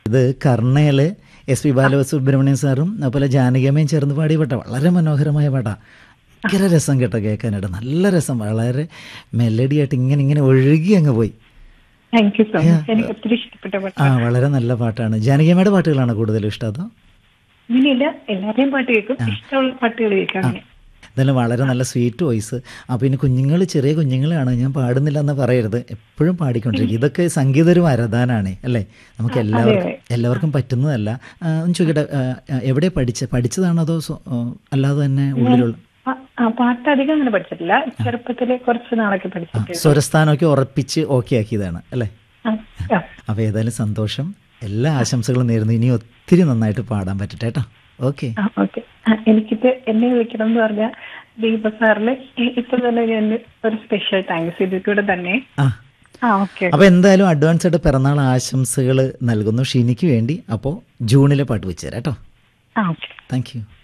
ഇത് കർണയിൽ S P Balasubrahmanyam സാറും അതുപോലെ ജാനകിയമ്മയും ചേർന്ന് പാടിയ പാട്ടാ വളരെ മനോഹരമായ പാട്ടാ ഭയങ്കര രസം കേട്ടോ കേൾക്കാനായിട്ട് നല്ല രസം വളരെ മെലഡി ആയിട്ട് ഇങ്ങനെ ഇങ്ങനെ ഒഴുകി അങ്ങ് പോയി താങ്ക് യു സോ മച്ച് എനിക്ക് ഒത്തിരി ഇഷ്ടപ്പെട്ട പാട്ട് ആ വളരെ നല്ല പാട്ടാണ് ജാനകിയമ്മയുടെ പാട്ടുകളാണ് കൂടുതലും ഇഷ്ടം അതോ ഇങ്ങനെയില്ല എല്ലാവരെയും പാട്ട് കേൾക്കും ഇഷ്ടമുള്ള പാട്ടുകൾ കേൾക്കാം അങ്ങനെ എന്തായാലും വളരെ നല്ല സ്വീറ്റ് വോയിസ് അപ്പോൾ ഇനി കുഞ്ഞുങ്ങൾ ചെറിയ കുഞ്ഞുങ്ങളാണ് ഞാൻ പാടുന്നില്ല എന്ന് പറയരുത് എപ്പോഴും പാടിക്കൊണ്ടിരിക്കും ഇതൊക്കെ സംഗീത ഒരു വരദാനാണ് അല്ലേ നമുക്ക് എല്ലാവർക്കും എല്ലാവർക്കും പറ്റുന്നതല്ല ആ, ഒന്ന് ചോദിക്കട്ടെ ആ, ആ, എവിടെ പഠിച്ച പഠിച്ചതാണോ അതോ സ്വ- ആ, അല്ലാതെ തന്നെ ഉള്ളിലുള്ള ആ- ആ പാട്ട് അധികം അങ്ങനെ പഠിച്ചിട്ടില്ല ചെറുപ്പത്തില് കുറച്ച് നാളൊക്കെ പഠിച്ചിട്ട് സ്വരസ്ഥാനമൊക്കെ ഉറപ്പിച്ച് ഓക്കെ ആക്കിയതാണ് അല്ലേ ആ, ആ. അപ്പോൾ ഏതായാലും സന്തോഷം എല്ലാ ആശംസകളും നേരുന്നു ഇനി ഒത്തിരി നന്നായിട്ട് പാടാൻ പറ്റട്ടെ കേട്ടോ ഓക്കെ ആ ഓക്കെ എനിക്കിത് എന്നെ വിളിക്കണം എന്ന് പറഞ്ഞ ദീപ സാറിന് ഇ- ഇപ്പൊ തന്നെ ഞാൻ ഒരു സ്പെഷ്യൽ താങ്ക്സ് ഇതിൽ കൂടെ തന്നെ ആ ആ ഓക്കെ അപ്പോൾ എന്തായാലും അഡ്വാൻസ് ആയിട്ട് പിറന്നാൾ ആശംസകൾ നൽകുന്നു ഷീനിക്ക് വേണ്ടി അപ്പോൾ ജൂണിലെ പാട്ട് വെച്ചുതരാം കേട്ടോ ആ ഓക്കെ താങ്ക് യു